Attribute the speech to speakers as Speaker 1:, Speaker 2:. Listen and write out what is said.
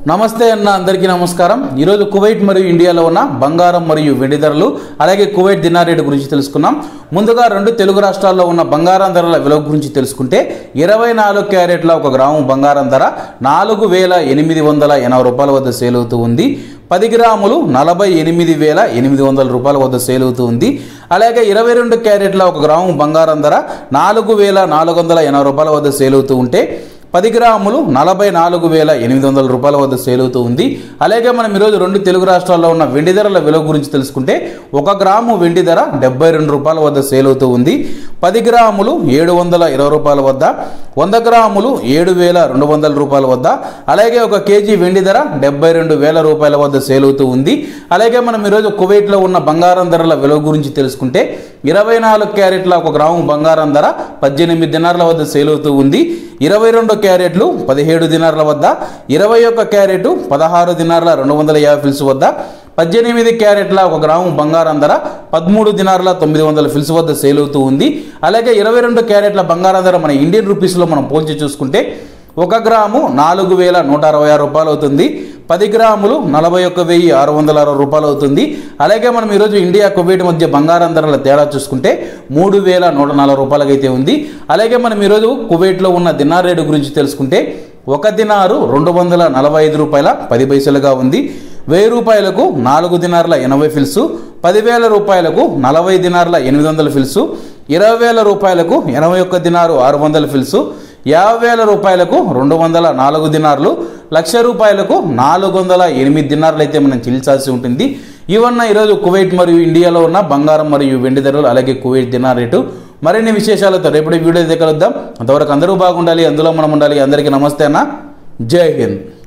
Speaker 1: నమస్తే అన్న అందరికీ నమస్కారం ఈరోజు కువైట్ మరియు ఇండియాలో ఉన్న బంగారం మరియు వెండి ధరలు అలాగే కువైట్ దినార్ రేటు గురించి తెలుసుకున్నాం ముందుగా రెండు తెలుగు రాష్ట్రాల్లో ఉన్న బంగారం ధరల విలువ గురించి తెలుసుకుంటే ఇరవై నాలుగు క్యారెట్ల ఒక గ్రాము బంగారం ధర నాలుగు వేల ఎనిమిది వందల ఎనభై రూపాయల వద్ద సేల్ అవుతూ ఉంది పది గ్రాములు నలభై ఎనిమిది వేల ఎనిమిది వందల రూపాయల వద్ద సేల్ అవుతూ ఉంది అలాగే ఇరవై రెండు క్యారెట్ల ఒక గ్రాము బంగారం ధర నాలుగు వేల నాలుగు వందల ఎనభై రూపాయల వద్ద సేల్ అవుతూ ఉంటే పది గ్రాములు నలభై నాలుగు వేల ఎనిమిది వందల రూపాయల వద్ద సేల్ అవుతూ ఉంది అలాగే మనం ఈరోజు రెండు తెలుగు రాష్ట్రాల్లో ఉన్న వెండి ధరల విలువ గురించి తెలుసుకుంటే ఒక గ్రాము వెండి ధర డెబ్బై రెండు రూపాయల వద్ద సేల్ అవుతూ ఉంది పది గ్రాములు ఏడు వందల ఇరవై రూపాయల వద్ద వంద గ్రాములు ఏడు వేల రెండు వందల రూపాయల వద్ద అలాగే ఒక కేజీ వెండి ధర డెబ్బై రెండు వేల రూపాయల వద్ద సేల్ అవుతూ ఉంది అలాగే మనం ఈరోజు కువైట్లో ఉన్న బంగారం ధరల విలువ గురించి తెలుసుకుంటే ఇరవై నాలుగు క్యారెట్ల ఒక గ్రాము బంగారం ధర పద్దెనిమిది దినార్ల వద్ద సేల్ అవుతూ ఉంది ఇరవై రెండు క్యారెట్లు పదిహేడు దినార్ల వద్ద ఇరవై ఒక్క క్యారెట్ పదహారు దినార్ల రెండు వందల యాభై ఫిల్స్ వద్ద పద్దెనిమిది క్యారెట్ల ఒక గ్రాము బంగారం ధర పదమూడు దినార్ల తొమ్మిది వందల ఫిల్స్ వద్ద సేల్ అవుతూ ఉంది అలాగే ఇరవై రెండు క్యారెట్ల బంగారం ధర మన ఇండియన్ రూపీస్లో మనం పోల్చి చూసుకుంటే ఒక గ్రాము నాలుగు వేల నూట అరవై ఆరు రూపాయలు అవుతుంది పది గ్రాములు నలభై ఒక్క వెయ్యి ఆరు వందల అరవై రూపాయలు అవుతుంది అలాగే మనం ఈరోజు ఇండియా కువైట్ మధ్య బంగారం ధరల తేడా చూసుకుంటే మూడు వేల నూట నలభై రూపాయలకి అయితే ఉంది అలాగే మనం ఈరోజు కువైట్లో ఉన్న దినార్ రేటు గురించి తెలుసుకుంటే ఒక దినారు రెండు వందల నలభై ఐదు రూపాయల పది పైసలుగా ఉంది వెయ్యి రూపాయలకు నాలుగు దినార్ల ఎనభై ఫిల్సు పదివేల రూపాయలకు నలభై దినార్ల ఎనిమిది వందల ఫిల్సు ఇరవై వేల రూపాయలకు ఎనభై ఒక్క దినారు ఆరు వందల ఫిల్సు యాభై వేల రూపాయలకు రెండు వందల నాలుగు దినార్లు లక్ష రూపాయలకు నాలుగు వందల ఎనిమిది దినార్లు అయితే మనం చెల్లించాల్సి ఉంటుంది ఇవన్న ఈరోజు కువైట్ మరియు ఇండియాలో ఉన్న బంగారం మరియు వెండి ధరలు అలాగే కువైట్ దినార్ రేటు మరిన్ని విశేషాలతో రేపటి వీడియో దగ్గర వద్దాం అంతవరకు అందరూ బాగుండాలి అందులో మనం ఉండాలి అందరికీ నమస్తే అన్న జై హింద్